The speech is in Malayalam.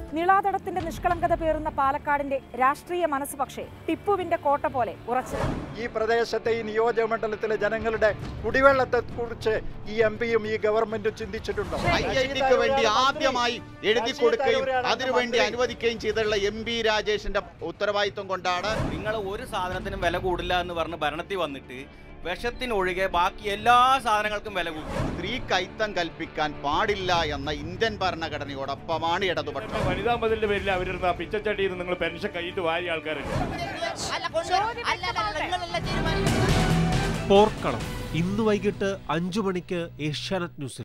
നിളാതടത്തിന്റെ നിഷ്കളങ്കത പേറുന്ന പാലക്കാടിന്റെ രാഷ്ട്രീയ മനസ്സ് പക്ഷേ ടിപ്പുവിന്റെ കോട്ട പോലെ ഉറച്ചു ഈ പ്രദേശത്തെ ഈ നിയോജക മണ്ഡലത്തിലെ ജനങ്ങളുടെ കുടിവെള്ളത്തെ കുറിച്ച് ഈ എം പിയും ഈ ഗവൺമെന്റും ചിന്തിച്ചിട്ടുണ്ടോ ഐ ഐ ടിക്ക് വേണ്ടി ആദ്യമായി എഴുതി കൊടുക്കുകയും അതിനുവേണ്ടി അനുവദിക്കുകയും ചെയ്തിട്ടുള്ള എം ബി രാജേഷിന്റെ ഉത്തരവാദിത്വം കൊണ്ടാണ് നിങ്ങൾ ഒരു സാധനത്തിനും വില കൂടില്ല എന്ന് പറഞ്ഞ് ഭരണത്തിൽ വന്നിട്ട് വിഷത്തിനൊഴികെ ബാക്കി എല്ലാ സാധനങ്ങൾക്കും വില കൂട്ടി സ്ത്രീ കൈത്തം കൽപ്പിക്കാൻ പാടില്ല എന്ന ഇന്ത്യൻ ഭരണഘടനയോടൊപ്പമാണ് ഇടതുപക്ഷം വനിതാ മതിലിന്റെ പേരിൽ അവരിരുന്ന പിച്ചച്ചട്ടിയിൽ നിന്ന് നിങ്ങൾ പെൻഷൻ കൈയിട്ട് വാരിയ ആൾക്കാരുണ്ട് അല്ല കൊണ്ടുവരാം അല്ല അല്ല നിങ്ങളല്ല തീരുമാനിക്കുന്നത് പോർക്കളം ഇന്ന് വൈകിട്ട് അഞ്ചു മണിക്ക് ഏഷ്യാനെറ്റ് ന്യൂസിൽ